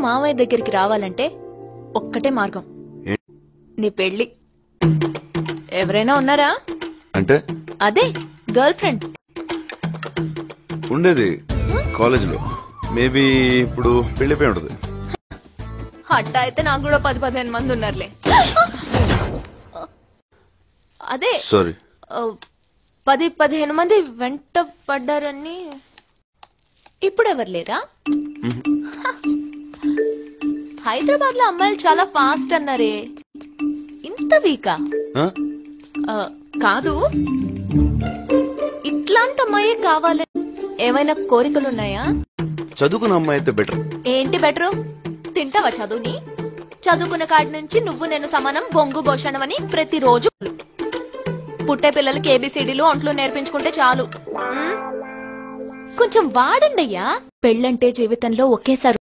మామయ్య దగ్గరికి రావాలంటే ఒక్కటే మార్గం ఏ- నీ పెళ్లి ఎవరైనా ఉన్నారా అంటే అదే గర్ల్ ఫ్రెండ్ ఉండేది కాలేజీలో మేబీ ఇప్పుడు పెళ్ళిపోయి ఉంటుంది అట్ట అయితే నాకు కూడా పది పదిహేను మంది ఉన్నారులే అదే సారీ ఆ, పది పదిహేను మంది వెంట పడ్డారని ఇప్పుడు ఎవరు లేరా హైదరాబాద్ లో అమ్మాయిలు చాలా ఫాస్ట్ అన్నారే ఇంత వీకా ఆ, కాదు ఇట్లాంటి అమ్మాయే కావాలి ఏమైనా కోరికలున్నాయా చదువుకున్న అమ్మాయి అయితే బెటర్ ఏంటి బెటరు తింటావా చదువుని చదువుకున్న కాడి నుంచి నువ్వు నేను సమానం బొంగు భోషణం అని ప్రతిరోజు పుట్టే పిల్లలకి ఏబిసిడీలు ఒంట్లు నేర్పించుకుంటే చాలు ఉమ్? కొంచెం వాడండి అయ్యా పెళ్ళంటే జీవితంలో ఒకేసారి